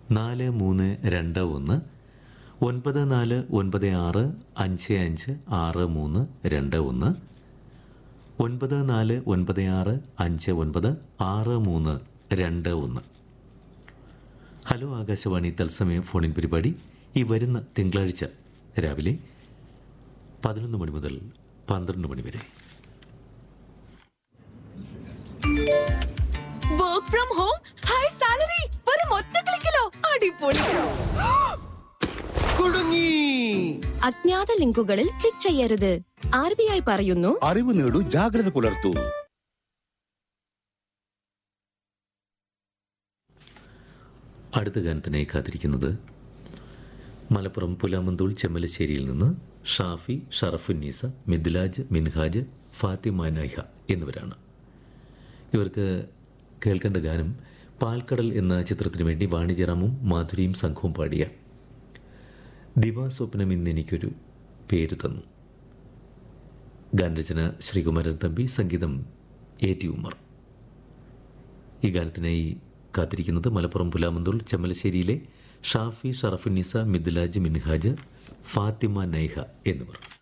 നാല് മൂന്ന് രണ്ട് ഒന്ന് ഒൻപത് നാല് ഒൻപത് ആറ് അഞ്ച് അഞ്ച് ആറ് മൂന്ന് രണ്ട് ഒന്ന് ഒൻപത് നാല് ഒൻപത് ആറ് അഞ്ച് ഒൻപത് ആറ് മൂന്ന് രണ്ട് ഒന്ന് ഹലോ ആകാശവാണി തത്സമയ ഫോണിൻ പരിപാടി ഈ വരുന്ന തിങ്കളാഴ്ച രാവിലെ പതിനൊന്ന് മണി മുതൽ പന്ത്രണ്ട് മണി വരെ work from home high salary വെറും ഒറ്റ ക്ലിക്കിലോ അടിപൊളി കുടുങ്ങി അജ്ഞാത ലിങ്കുകളിൽ ക്ലിക്ക് ചെയ്യരുത് ആർ ബി ഐ പറയുന്നു അറിവ് നേടൂ ജാഗ്രത പുലർത്തൂ അടുത്ത ഗാനത്തിനായി കാത്തിരിക്കുന്നത് മലപ്പുറം പുലാമന്തൂൾ ചെമ്മലശ്ശേരിയിൽ നിന്ന് ഷാഫി ഷറഫുന്നീസ മിദ്ലാജ് മിൻഹാജ് ഫാത്തിമ നൈഹ എന്നിവരാണ് ഇവർക്ക് കേൾക്കേണ്ട ഗാനം പാൽക്കടൽ എന്ന ചിത്രത്തിനു വേണ്ടി വാണിജ്യറാമും മാധുരിയും സംഘവും പാടിയ ദിവാസ്വപ്നം ഇന്ന് എനിക്കൊരു പേര് തന്നു ഗാനരചന ശ്രീകുമാരൻ തമ്പി സംഗീതം എ ടി ഉമർ ഈ ഗാനത്തിനായി കാത്തിരിക്കുന്നത് മലപ്പുറം പുലാമന്തൂൾ ചെമ്മലശ്ശേരിയിലെ ഷാഫി ഷറഫുന്നിസ മിദ്ലാജ് മിൻഹാജ് ഫാത്തിമ നൈഹ എന്നിവർ